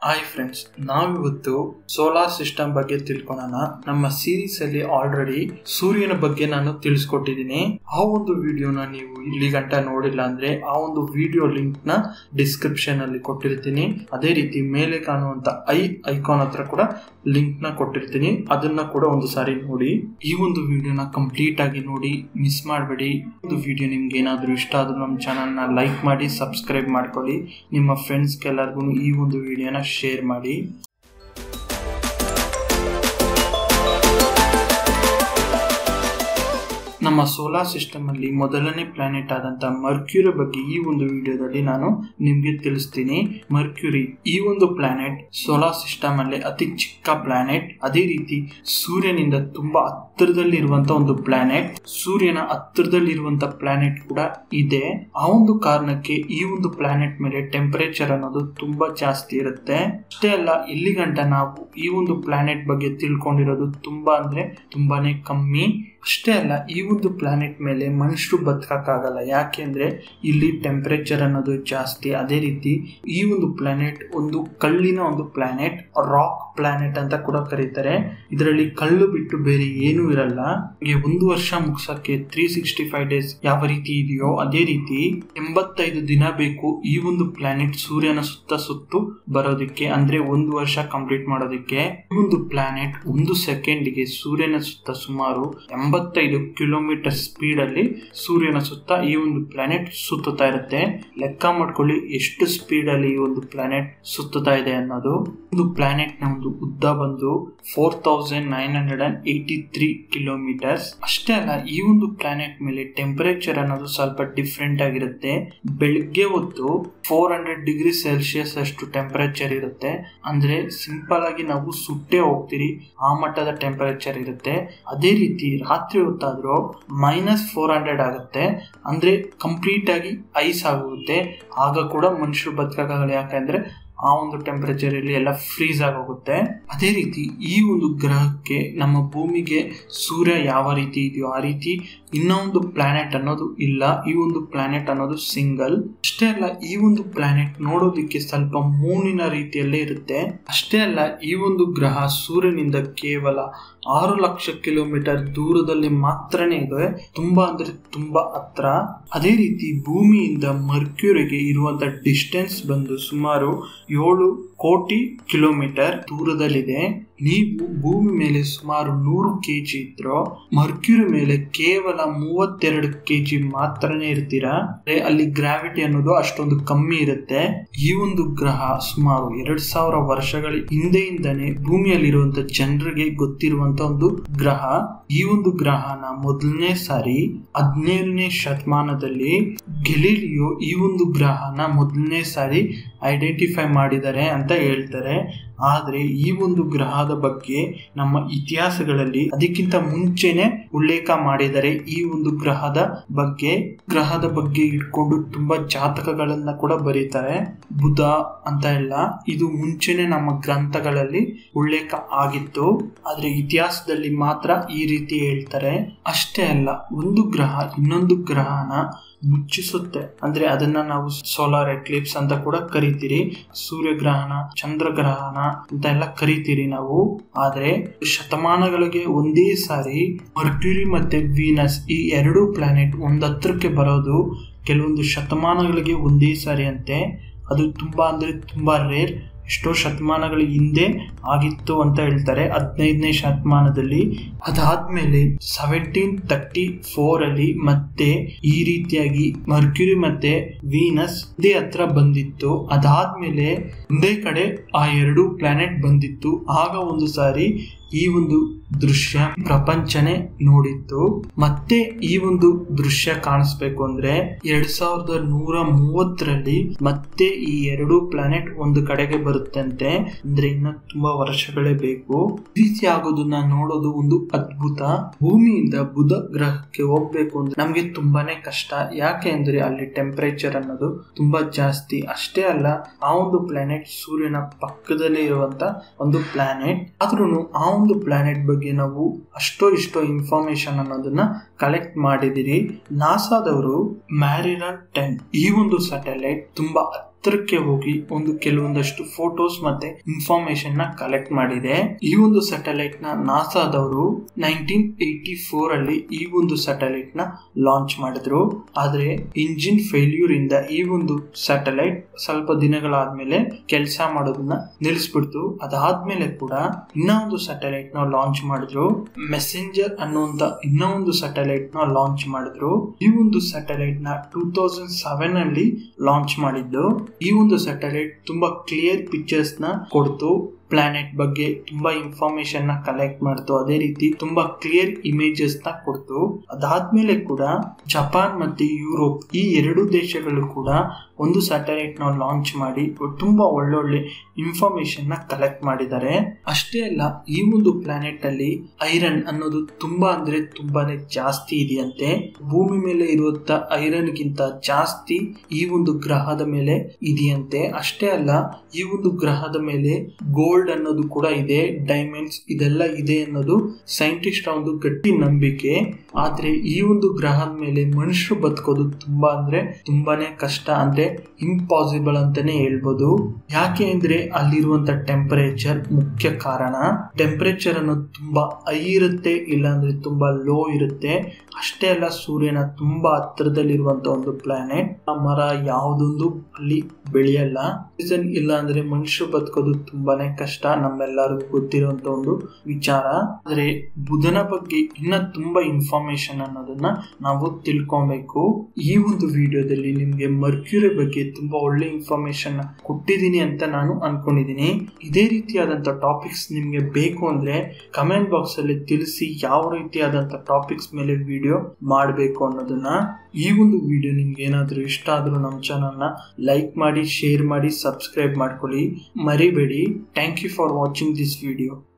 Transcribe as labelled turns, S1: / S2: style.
S1: hi friends ನಾವಿವತ್ತು solar system ಬಗ್ಗೆ ತಿಳ್ಕೊಳ್ಳೋಣ ನಮ್ಮ ಸೀರೀಸ್ ಅಲ್ಲಿ ಆಲ್ರೆಡಿ ಸೂರ್ಯನ ಬಗ್ಗೆ ನಾನು ತಿಳಿಸ್ಕೊಟ್ಟಿದ್ದೀನಿ ಆ ಒಂದು ವಿಡಿಯೋನ ನೀವು ಇಲ್ಲಿ ಗಂಟ ನೋಡಿಲ್ಲ ಅಂದ್ರೆ ಆ ಒಂದು ವಿಡಿಯೋ ಲಿಂಕ್ ನ ಡಿಸ್ಕ್ರಿಪ್ಷನ್ ಅಲ್ಲಿ ಕೊಟ್ಟಿರ್ತೀನಿ ಅದೇ ರೀತಿ ಮೇಲೆ ಕಾಣುವಂತ ಐ ಐಕಾನ್ ಹತ್ರ ಕೂಡ ಲಿಂಕ್ ನ ಕೊಟ್ಟಿರ್ತೀನಿ ಅದನ್ನ ಕೂಡ ಒಂದು ಸಾರಿ ನೋಡಿ ಈ ಒಂದು ವಿಡಿಯೋನ ಕಂಪ್ಲೀಟ್ ಆಗಿ ನೋಡಿ ಮಿಸ್ ಮಾಡಬೇಡಿ ಒಂದು ವಿಡಿಯೋ ನಿಮ್ಗೆ ಏನಾದರೂ ಇಷ್ಟ ಆದ್ರೂ ನಮ್ಮ ಚಾನಲ್ ನ ಲೈಕ್ ಮಾಡಿ ಸಬ್ಸ್ಕ್ರೈಬ್ ಮಾಡ್ಕೊಳ್ಳಿ ನಿಮ್ಮ ಫ್ರೆಂಡ್ಸ್ಗೆ ಎಲ್ಲರಿಗೂ ಈ ಒಂದು ವಿಡಿಯೋನ ಶೇರ್ ಮಾಡಿ ನಮ್ಮ ಸೋಲಾರ್ ಸಿಸ್ಟಮ್ ಅಲ್ಲಿ ಮೊದಲನೇ ಪ್ಲಾನೆಟ್ ಆದಂತ ಮರ್ಕ್ಯೂರಿ ಬಗ್ಗೆ ಈ ಒಂದು ವಿಡಿಯೋದಲ್ಲಿ ನಾನು ನಿಮ್ಗೆ ತಿಳಿಸ್ತೀನಿ ಮರ್ಕ್ಯೂರಿ ಈ ಒಂದು ಪ್ಲಾನೆಟ್ ಸೋಲಾರ್ ಸಿಸ್ಟಮ್ ಅಲ್ಲಿ ಅತಿ ಚಿಕ್ಕ ಪ್ಲಾನೆಟ್ ಅದೇ ರೀತಿ ಸೂರ್ಯನಿಂದ ತುಂಬಾ ಹತ್ತಿರದಲ್ಲಿರುವಂತ ಒಂದು ಪ್ಲಾನೆಟ್ ಸೂರ್ಯನ ಹತ್ತಿರದಲ್ಲಿರುವಂತ ಪ್ಲಾನೆಟ್ ಕೂಡ ಇದೆ ಆ ಒಂದು ಕಾರಣಕ್ಕೆ ಈ ಒಂದು ಪ್ಲಾನೆಟ್ ಮೇಲೆ ಟೆಂಪರೇಚರ್ ಅನ್ನೋದು ತುಂಬಾ ಜಾಸ್ತಿ ಇರುತ್ತೆ ಅಷ್ಟೇ ಅಲ್ಲ ಇಲ್ಲಿ ಗಂಟ ನಾವು ಈ ಒಂದು ಪ್ಲಾನೆಟ್ ಬಗ್ಗೆ ತಿಳ್ಕೊಂಡಿರೋದು ತುಂಬಾ ಅಂದ್ರೆ ತುಂಬಾನೇ ಕಮ್ಮಿ ಅಷ್ಟೇ ಅಲ್ಲ ಈ ಒಂದು ಪ್ಲಾನೆಟ್ ಮೇಲೆ ಮನುಷ್ಯರು ಬದುಕಕ್ಕಾಗಲ್ಲ ಯಾಕೆಂದ್ರೆ ಇಲ್ಲಿ ಟೆಂಪರೇಚರ್ ಅನ್ನೋದು ಜಾಸ್ತಿ ಅದೇ ರೀತಿ ಈ ಒಂದು ಪ್ಲಾನೆಟ್ ಒಂದು ಕಳ್ಳಿನ ಒಂದು ಪ್ಲಾನೆಟ್ ರಾಕ್ ಪ್ಲಾನೆಟ್ ಅಂತ ಕೂಡ ಕರೀತಾರೆ ಇದರಲ್ಲಿ ಕಳ್ಳು ಬಿಟ್ಟು ಬೇರೆ ಏನೂ ಇರಲ್ಲ ಹೀಗೆ ಒಂದು ವರ್ಷ ಮುಗ್ಸಕ್ಕೆ ತ್ರೀ ಸಿಕ್ಸ್ಟಿ ಫೈವ್ ಡೇಸ್ ಯಾವ ರೀತಿ ಇದೆಯೋ ಅದೇ ರೀತಿ ಎಂಬತ್ತೈದು ದಿನ ಬೇಕು ಈ ಒಂದು ಪ್ಲಾನೆಟ್ ಸೂರ್ಯನ ಸುತ್ತ ಸುತ್ತು ಬರೋದಕ್ಕೆ ಅಂದ್ರೆ ಒಂದು ವರ್ಷ ಕಂಪ್ಲೀಟ್ ಮಾಡೋದಕ್ಕೆ ಈ ಒಂದು ಪ್ಲಾನೆಟ್ ಒಂದು ಸೆಕೆಂಡ್ಗೆ ಸೂರ್ಯನ ಸುತ್ತ ಸುಮಾರು ಎಂಬತ್ತೈದು ಕಿಲೋಮೀಟರ್ ಸ್ಪೀಡ್ ಅಲ್ಲಿ ಸೂರ್ಯನ ಸುತ್ತ ಈ ಒಂದು ಪ್ಲಾನೆಟ್ ಸುತ್ತುತ್ತಾ ಇರುತ್ತೆ ಲೆಕ್ಕ ಮಾಡ್ಕೊಳ್ಳಿ ಎಷ್ಟು ಸ್ಪೀಡ್ ಅಲ್ಲಿ ಈ ಒಂದು ಪ್ಲಾನೆಟ್ ಸುತ್ತುತ್ತಾ ಇದೆ ಅನ್ನೋದು ಒಂದು ಪ್ಲಾನೆಟ್ ನ ಒಂದು ಉದ್ದ ಬಂದು four thousand nine hundred and eighty three kilometres ಅಷ್ಟೇ ಅಲ್ಲ ಈ ಒಂದು ಪ್ಲಾನೆಟ್ ಮೇಲೆ ಟೆಂಪರೇಚರ್ ಅನ್ನೋದು ಸ್ವಲ್ಪ ಡಿಫ್ರೆಂಟ್ ಆಗಿರುತ್ತೆ ಬೆಳಿಗ್ಗೆ ಹೊತ್ತು ಫೋರ್ ಹಂಡ್ರೆಡ್ ಡಿಗ್ರಿ ಸೆಲ್ಸಿಯಸ್ ಅಷ್ಟು ಟೆಂಪರೇಚರ್ ಇರುತ್ತೆ ಅಂದ್ರೆ ಸಿಂಪಲ್ ಆಗಿ ನಾವು ಸುಟ್ಟೆ ಹೋಗ್ತೀರಿ ಆ ಮಟ್ಟದ ಟೆಂಪರೇಚರ್ ಇರುತ್ತೆ ಅದೇ ರೀತಿ ರಾತ್ರಿ ಹೊತ್ತಾದ್ರೂ ಮೈನಸ್ ಫೋರ್ ಹಂಡ್ರೆಡ್ ಆಗುತ್ತೆ ಅಂದ್ರೆ ಕಂಪ್ಲೀಟ್ ಆಗಿ ಐಸ್ ಆಗುತ್ತೆ ಆಗ ಕೂಡ ಮನುಷ್ಯರು ಬದುಕಾಗಲ್ಲ ಯಾಕಂದ್ರೆ ಆ ಒಂದು ಟೆಂಪರೇಚರ್ ಇಲ್ಲಿ ಎಲ್ಲ ಫ್ರೀಸ್ ಆಗೋಗುತ್ತೆ ಅದೇ ರೀತಿ ಈ ಒಂದು ಗ್ರಹಕ್ಕೆ ನಮ್ಮ ಭೂಮಿಗೆ ಸೂರ್ಯ ಯಾವ ರೀತಿ ಇದೆಯೋ ಆ ರೀತಿ ಇನ್ನೊಂದು ಪ್ಲಾನೆಟ್ ಅನ್ನೋದು ಇಲ್ಲ ಈ ಒಂದು ಪ್ಲಾನೆಟ್ ಅನ್ನೋದು ಸಿಂಗಲ್ ಅಷ್ಟೇ ಅಲ್ಲ ಈ ಒಂದು ಪ್ಲಾನೆಟ್ ನೋಡೋದಿಕ್ಕೆ ಸ್ವಲ್ಪ ಮೂನಿನ ರೀತಿಯಲ್ಲೇ ಇರುತ್ತೆ ಅಷ್ಟೇ ಅಲ್ಲ ಈ ಒಂದು ಗ್ರಹ ಸೂರ್ಯನಿಂದ ಕೇವಲ ಆರು ಲಕ್ಷ ಕಿಲೋಮೀಟರ್ ದೂರದಲ್ಲಿ ಮಾತ್ರನೇ ಇದೆ ತುಂಬಾ ಅಂದ್ರೆ ತುಂಬಾ ಹತ್ರ ಅದೇ ರೀತಿ ಭೂಮಿಯಿಂದ ಮರ್ಕ್ಯೂರಿಗೆ ಇರುವಂತ ಡಿಸ್ಟೆನ್ಸ್ ಬಂದು ಸುಮಾರು ಏಳು ಕೋಟಿ ಕಿಲೋಮೀಟರ್ ದೂರದಲ್ಲಿದೆ ನೀವು ಭೂಮಿ ಮೇಲೆ ಸುಮಾರು ನೂರು ಕೆಜಿ ಇದ್ರೋ ಮರ್ಕ್ಯೂರಿ ಮೇಲೆ ಕೇವಲ ಮೂವತ್ತೆರಡು ಕೆಜಿ ಮಾತ್ರನೇ ಇರ್ತೀರಾ ಅಲ್ಲಿ ಗ್ರಾವಿಟಿ ಅನ್ನೋದು ಅಷ್ಟೊಂದು ಕಮ್ಮಿ ಇರುತ್ತೆ ಈ ಒಂದು ಗ್ರಹ ಸುಮಾರು ಎರಡ್ ಸಾವಿರ ವರ್ಷಗಳ ಹಿಂದೆಯಿಂದನೇ ಭೂಮಿಯಲ್ಲಿರುವಂತ ಜನರಿಗೆ ಗೊತ್ತಿರುವಂತ ಒಂದು ಗ್ರಹ ಈ ಒಂದು ಗ್ರಹನ ಮೊದಲನೇ ಸಾರಿ ಹದಿನೇಳನೇ ಶತಮಾನದಲ್ಲಿ ಗೆಲಿಲಿಯೋ ಈ ಒಂದು ಗ್ರಹನ ಮೊದಲನೇ ಸಾರಿ ಐಡೆಂಟಿಫೈ ಮಾಡಿದ್ದಾರೆ ಅಂತ ಹೇಳ್ತಾರೆ ಆದ್ರೆ ಈ ಒಂದು ಗ್ರಹದ ಬಗ್ಗೆ ನಮ್ಮ ಇತಿಹಾಸಗಳಲ್ಲಿ ಅದಕ್ಕಿಂತ ಮುಂಚೆನೆ ಉಲ್ಲೇಖ ಮಾಡಿದರೆ ಈ ಒಂದು ಗ್ರಹದ ಬಗ್ಗೆ ಗ್ರಹದ ಬಗ್ಗೆ ಇಟ್ಕೊಂಡು ತುಂಬಾ ಜಾತಕಗಳನ್ನ ಕೂಡ ಬರೀತಾರೆ ಬುಧ ಅಂತ ಎಲ್ಲ ಇದು ಮುಂಚೆನೆ ನಮ್ಮ ಗ್ರಂಥಗಳಲ್ಲಿ ಉಲ್ಲೇಖ ಆಗಿತ್ತು ಆದ್ರೆ ಇತಿಹಾಸದಲ್ಲಿ ಮಾತ್ರ ಈ ರೀತಿ ಹೇಳ್ತಾರೆ ಅಷ್ಟೇ ಅಲ್ಲ ಒಂದು ಗ್ರಹ ಇನ್ನೊಂದು ಗ್ರಹನ ಮುಚ್ಚಿಸುತ್ತೆ ಅಂದ್ರೆ ಅದನ್ನ ನಾವು ಸೋಲಾರ್ ಎಕ್ಲಿಪ್ಸ್ ಅಂತ ಕೂಡ ಕರಿತೀರಿ ಸೂರ್ಯಗ್ರಹಣ ಚಂದ್ರಗ್ರಹಣ ಅಂತ ಎಲ್ಲ ಕರಿತೀರಿ ನಾವು ಆದ್ರೆ ಶತಮಾನಗಳಿಗೆ ಒಂದೇ ಸಾರಿ ಮರ್ಕ್ಯೂರಿ ಮತ್ತೆ ವೀನಸ್ ಈ ಎರಡು ಪ್ಲಾನೆಟ್ ಒಂದತ್ರಕ್ಕೆ ಬರೋದು ಕೆಲವೊಂದು ಶತಮಾನಗಳಿಗೆ ಒಂದೇ ಸಾರಿ ಅಂತೆ ಅದು ತುಂಬಾ ಅಂದ್ರೆ ತುಂಬಾ ರೇರ್ ಎಷ್ಟೋ ಶತಮಾನಗಳ ಹಿಂದೆ ಆಗಿತ್ತು ಅಂತ ಹೇಳ್ತಾರೆ ಹದಿನೈದನೇ ಶತಮಾನದಲ್ಲಿ ಅದಾದ್ಮೇಲೆ ಸೆವೆಂಟೀನ್ ತರ್ಟಿ ಫೋರ್ ಅಲ್ಲಿ ಮತ್ತೆ ಈ ರೀತಿಯಾಗಿ ಮರ್ಕ್ಯೂರಿ ಮತ್ತೆ ವೀನಸ್ ಇದೇ ಹತ್ರ ಬಂದಿತ್ತು ಅದಾದ್ಮೇಲೆ ಒಂದೇ ಕಡೆ ಆ ಎರಡು ಪ್ಲಾನೆಟ್ ಬಂದಿತ್ತು ಆಗ ಒಂದು ಸಾರಿ ಈ ಒಂದು ದೃಶ್ಯ ಪ್ರಪಂಚನೇ ನೋಡಿತ್ತು ಮತ್ತೆ ಈ ಒಂದು ದೃಶ್ಯ ಕಾಣಿಸ್ಬೇಕು ಅಂದ್ರೆ ಎರಡ್ ಸಾವಿರದ ನೂರ ಮೂವತ್ತರಲ್ಲಿ ಮತ್ತೆ ಈ ಎರಡು ಪ್ಲಾನೆಟ್ ಒಂದು ಕಡೆಗೆ ಬರುತ್ತಂತೆ ಅಂದ್ರೆ ಇನ್ನ ತುಂಬಾ ವರ್ಷಗಳೇ ಬೇಕು ಈ ರೀತಿ ಆಗೋದನ್ನ ನೋಡೋದು ಒಂದು ಅದ್ಭುತ ಭೂಮಿಯಿಂದ ಬುಧ ಗ್ರಹಕ್ಕೆ ಹೋಗ್ಬೇಕು ಅಂದ್ರೆ ನಮ್ಗೆ ತುಂಬಾನೇ ಕಷ್ಟ ಯಾಕೆ ಅಂದ್ರೆ ಅಲ್ಲಿ ಟೆಂಪರೇಚರ್ ಅನ್ನೋದು ತುಂಬಾ ಜಾಸ್ತಿ ಅಷ್ಟೇ ಅಲ್ಲ ಆ ಒಂದು ಪ್ಲಾನೆಟ್ ಸೂರ್ಯನ ಪಕ್ಕದಲ್ಲಿ ಇರುವಂತ ಒಂದು ಪ್ಲಾನೆಟ್ ಆದ್ರೂ ಆ ಒಂದು ಪ್ಲಾನೆಟ್ ಬಗ್ಗೆ ನಾವು ಅಷ್ಟೋ ಇಷ್ಟೋ ಇನ್ಫಾರ್ಮೇಶನ್ ಅನ್ನೋದನ್ನ ಕಲೆಕ್ಟ್ ಮಾಡಿದಿರಿ ನಾಸಾದವರು ಮ್ಯಾರಿರಾ ಟೆನ್ ಈ ಒಂದು ಸ್ಯಾಟಲೈಟ್ ತುಂಬಾ ಹತ್ರಕ್ಕೆ ಹೋಗಿ ಒಂದು ಕೆಲವೊಂದಷ್ಟು ಫೋಟೋಸ್ ಮತ್ತೆ ಇನ್ಫಾರ್ಮೇಶನ್ ನ ಕಲೆಕ್ಟ್ ಮಾಡಿದೆ ಈ ಒಂದು ಸ್ಯಾಟಲೈಟ್ ನ ನಾಸಾದವರು ನೈನ್ಟೀನ್ ಏಟಿ ಫೋರ್ ಅಲ್ಲಿ ಈ ಒಂದು ಸ್ಯಾಟಲೈಟ್ ನ ಲಾಂಚ್ ಮಾಡಿದ್ರು ಆದ್ರೆ ಇಂಜಿನ್ ಫೇಲ್ಯೂರ್ ಇಂದ ಈ ಒಂದು ಸ್ಯಾಟಲೈಟ್ ಸ್ವಲ್ಪ ದಿನಗಳಾದ್ಮೇಲೆ ಕೆಲಸ ಮಾಡೋದನ್ನ ನಿಲ್ಲಿಸ್ಬಿಡ್ತು ಅದಾದ್ಮೇಲೆ ಕೂಡ ಇನ್ನ ಒಂದು ಸ್ಯಾಟಲೈಟ್ ನ ಲಾಂಚ್ ಮಾಡಿದ್ರು ಮೆಸೆಂಜರ್ ಅನ್ನುವಂತ ಇನ್ನೂ ಒಂದು ಸ್ಯಾಟಲೈಟ್ ನ ಲಾಂಚ್ ಮಾಡಿದ್ರು ಈ ಒಂದು ಸ್ಯಾಟಲೈಟ್ ನ ಟೂ ತೌಸಂಡ್ ಸೆವೆನ್ ಅಲ್ಲಿ ಲಾಂಚ್ ಮಾಡಿದ್ದು ಈ ಒಂದು ಸ್ಯಾಟಲೈಟ್ ತುಂಬಾ ಕ್ಲಿಯರ್ ಪಿಕ್ಚರ್ಸ್ ನ ಕೊಡ್ತು ಪ್ಲಾನೆಟ್ ಬಗ್ಗೆ ತುಂಬಾ ಇನ್ಫಾರ್ಮೇಶನ್ ನ ಕಲೆಕ್ಟ್ ಮಾಡ್ತು ಅದೇ ರೀತಿ ತುಂಬಾ ಕ್ಲಿಯರ್ ಇಮೇಜಸ್ ನ ಕೊಡ್ತು ಅದಾದ್ಮೇಲೆ ಕೂಡ ಜಪಾನ್ ಮತ್ತೆ ಯುರೋಪ್ ಈ ಎರಡು ದೇಶಗಳು ಕೂಡ ಒಂದು ಸ್ಯಾಟಲೈಟ್ ನ ಲಾಂಚ್ ಮಾಡಿ ತುಂಬಾ ಒಳ್ಳೊಳ್ಳೆ ಇನ್ಫಾರ್ಮೇಶನ್ ನ ಕಲೆಕ್ಟ್ ಮಾಡಿದ್ದಾರೆ ಅಷ್ಟೇ ಅಲ್ಲ ಈ ಒಂದು ಪ್ಲಾನೆಟ್ ಅಲ್ಲಿ ಐರನ್ ಅನ್ನೋದು ತುಂಬಾ ಅಂದ್ರೆ ತುಂಬಾನೇ ಜಾಸ್ತಿ ಇದೆಯಂತೆ ಭೂಮಿ ಮೇಲೆ ಇರುವಂತ ಐರನ್ ಗಿಂತ ಜಾಸ್ತಿ ಈ ಒಂದು ಗ್ರಹದ ಮೇಲೆ ಇದೆಯಂತೆ ಅಷ್ಟೇ ಅಲ್ಲ ಈ ಒಂದು ಗ್ರಹದ ಮೇಲೆ ಗೋಲ್ಡ್ ಅನ್ನೋದು ಕೂಡ ಇದೆ ಡೈಮಂಡ್ಸ್ ಇದೆಲ್ಲ ಇದೆ ಅನ್ನೋದು ಸೈಂಟಿಸ್ಟ್ ಒಂದು ಗಟ್ಟಿ ನಂಬಿಕೆ ಆದ್ರೆ ಈ ಒಂದು ಗ್ರಹದ ಮೇಲೆ ಮನುಷ್ಯರು ಬದುಕೋದು ತುಂಬಾ ಅಂದ್ರೆ ತುಂಬಾನೇ ಕಷ್ಟ ಅಂದ್ರೆ ಇಂಪಾಸಿಬಲ್ ಅಂತಾನೆ ಹೇಳ್ಬೋದು ಯಾಕೆ ಅಂದ್ರೆ ಅಲ್ಲಿರುವಂತ ಟೆಂಪರೇಚರ್ ಮುಖ್ಯ ಕಾರಣ ಟೆಂಪರೇಚರ್ ಅನ್ನೋದು ತುಂಬಾ ಹೈ ಇರುತ್ತೆ ಇಲ್ಲಾಂದ್ರೆ ತುಂಬಾ ಲೋ ಇರುತ್ತೆ ಅಷ್ಟೇ ಅಲ್ಲ ಸೂರ್ಯನ ತುಂಬಾ ಹತ್ರದಲ್ಲಿರುವಂತ ಒಂದು ಪ್ಲಾನೆಟ್ ಆ ಮರ ಯಾವುದೊಂದು ಅಲ್ಲಿ ಬೆಳೆಯಲ್ಲ ಸೀಸನ್ ಇಲ್ಲ ಅಂದ್ರೆ ಮನುಷ್ಯರು ಬದುಕೋದು ತುಂಬಾನೇ ಕಷ್ಟ ನಮ್ಮೆಲ್ಲರಿಗೂ ಗೊತ್ತಿರುವಂತ ಒಂದು ವಿಚಾರ ಆದ್ರೆ ಬುಧನ ಬಗ್ಗೆ ಇನ್ನ ತುಂಬಾ ಇನ್ಫಾರ್ಮೇಶನ್ ಅನ್ನೋದನ್ನ ನಾವು ತಿಳ್ಕೊಬೇಕು ಈ ಒಂದು ವಿಡಿಯೋದಲ್ಲಿ ನಿಮ್ಗೆ ಮರ್ಕ್ಯೂರಿ ಬಗ್ಗೆ ತುಂಬಾ ಒಳ್ಳೆ ಇನ್ಫಾರ್ಮೇಶನ್ ಕೊಟ್ಟಿದ್ದೀನಿ ಅಂತ ನಾನು ಅನ್ಕೊಂಡಿದ್ದೀನಿ ಇದೇ ರೀತಿಯಾದಂತ ಟಾಪಿಕ್ಸ್ ನಿಮ್ಗೆ ಬೇಕು ಅಂದ್ರೆ ಕಮೆಂಟ್ ಬಾಕ್ಸ್ ಅಲ್ಲಿ ತಿಳಿಸಿ ಯಾವ ರೀತಿಯಾದಂತ ಟಾಪಿಕ್ಸ್ ಮೇಲೆ ವಿಡಿಯೋ ಮಾಡಬೇಕು ಅನ್ನೋದನ್ನ ಈ ಒಂದು ವಿಡಿಯೋ ನಿಮ್ಗೆ ಏನಾದರೂ ಇಷ್ಟ ಆದ್ರೂ ನಮ್ಮ ಚಾನಲ್ನ ಲೈಕ್ ಮಾಡಿ ಶೇರ್ ಮಾಡಿ ಸಬ್ಸ್ಕ್ರೈಬ್ ಮಾಡ್ಕೊಳ್ಳಿ ಮರಿಬೇಡಿ thank you for watching this video